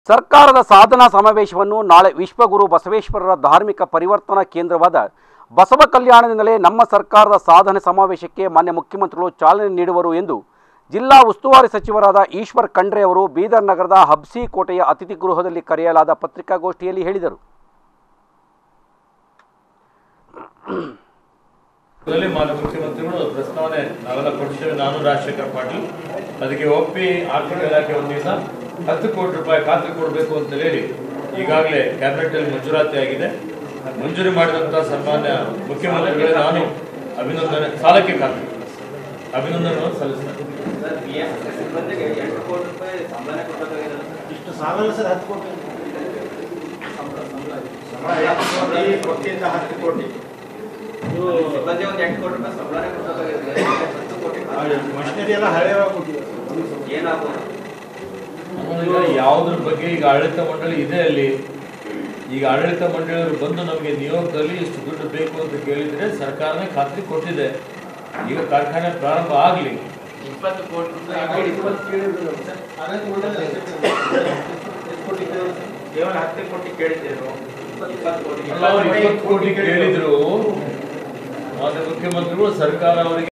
ಸರ್ಕಾರದ ಸಾಧನಾ ಸಮಾವೇಶವನ್ನು ನಾಳೆ ವಿಶ್ವಗುರು ಬಸವೇಶ್ವರರ ಧಾರ್ಮಿಕ ಪರಿವರ್ತನಾ ಕೇಂದ್ರವಾದ ಬಸವ ಕಲ್ಯಾಣದಿಂದಲೇ ನಮ್ಮ ಸರ್ಕಾರದ ಸಾಧನೆ ಸಮಾವೇಶಕ್ಕೆ ಮಾನ್ಯ ಮುಖ್ಯಮಂತ್ರಿಗಳು ಚಾಲನೆ ನೀಡುವರು ಎಂದು ಜಿಲ್ಲಾ ಉಸ್ತುವಾರಿ ಸಚಿವರಾದ ಈಶ್ವರ್ ಖಂಡ್ರೆ ಅವರು ಬೀದರ್ ನಗರದ ಹಬ್ಸಿ ಕೋಟೆಯ ಅತಿಥಿ ಗೃಹದಲ್ಲಿ ಕರೆಯಲಾದ ಪತ್ರಿಕಾಗೋಷ್ಠಿಯಲ್ಲಿ ಹೇಳಿದರು ಇದರಲ್ಲಿ ಮಾನ್ಯ ಮುಖ್ಯಮಂತ್ರಿಗಳು ಪ್ರಸ್ತಾವನೆ ನಾವೆಲ್ಲ ಕೊಡ್ತೇವೆ ನಾನು ರಾಜಶೇಖರ್ ಪಾಟೀಲ್ ಅದಕ್ಕೆ ಒಪ್ಪಿ ಆರ್ಥಿಕ ಇಲಾಖೆ ವತಿಯಿಂದ ಹತ್ತು ಕೋಟಿ ರೂಪಾಯಿ ಖಾತೆ ಕೊಡಬೇಕು ಅಂತ ಹೇಳಿ ಈಗಾಗಲೇ ಕ್ಯಾಬಿನೆಟ್ ಅಲ್ಲಿ ಮಂಜೂರಾತಿ ಆಗಿದೆ ಮಂಜೂರಿ ಮಾಡಿದಂತ ಸನ್ಮಾನ್ಯ ಮುಖ್ಯಮಂತ್ರಿಗಳೇ ನಾನು ಅಭಿನಂದನೆ ಸಾಲಕ್ಕೆ ಖಾತೆ ಅಭಿನಂದನೆಗಳನ್ನು ಸಲ್ಲಿಸ್ತೇನೆ ಸರ್ ಬಿ ಎಸ್ ಸಿಬ್ಬಂದಿಗೆ ಎಂಟು ಕೋಟಿ ರೂಪಾಯಿ ಸಂಬಳ ಕೊಡಬೇಕಾಗಿದೆ ಇಷ್ಟು ಸಾವಿರ ಸರ್ ಹತ್ತು ಕೋಟಿ ಸಂಬಳ ಸಂಬಳ ಸಂಬಳ ಹತ್ತು ಕೋಟಿ ಕೊಟ್ಟಿದ್ದ ಹತ್ತು ಕೋಟಿ ಇವು ಸಿಬ್ಬಂದಿ ಒಂದು ಎಂಟು ಕೋಟಿ ರೂಪಾಯಿ ಸಂಬಳನೇ ಕೊಡಬೇಕಾಗಿದೆ ಹತ್ತು ಕೋಟಿ ಮಷಿನರಿ ಎಲ್ಲ ಹಳೆಯ ಕೊಟ್ಟಿದ್ದಾರೆ ಏನಾಗ್ಬೋದು ಈಗ ಯಾವುದ್ರ ಬಗ್ಗೆ ಈಗ ಆಡಳಿತ ಮಂಡಳಿ ಇದೆ ಅಲ್ಲಿ ಈಗ ಆಡಳಿತ ಮಂಡಳಿಯವರು ಬಂದು ನಮಗೆ ನಿಯೋಗದಲ್ಲಿ ಇಷ್ಟು ದುಡ್ಡು ಬೇಕು ಅಂತ ಕೇಳಿದ್ರೆ ಸರ್ಕಾರನೇ ಖಾತ್ರಿ ಕೊಟ್ಟಿದೆ ಈಗ ಕಾರ್ಖಾನೆ ಪ್ರಾರಂಭ ಆಗಲಿ ಇಪ್ಪತ್ತು ಕೋಟಿ ರೂಪಾಯಿ ಕೇವಲ ಹತ್ತು ಕೋಟಿ ಕೇಳಿದ್ದೇವೆ ಇಪ್ಪತ್ತು ಕೋಟಿ ಅಲ್ಲ, ಅವ್ರು ಇಪ್ಪತ್ತು ಕೋಟಿ ಕೇಳಿದ್ರು ಮಾನ್ಯ ಮುಖ್ಯಮಂತ್ರಿಗಳು ಸರ್ಕಾರ ಅವರಿಗೆ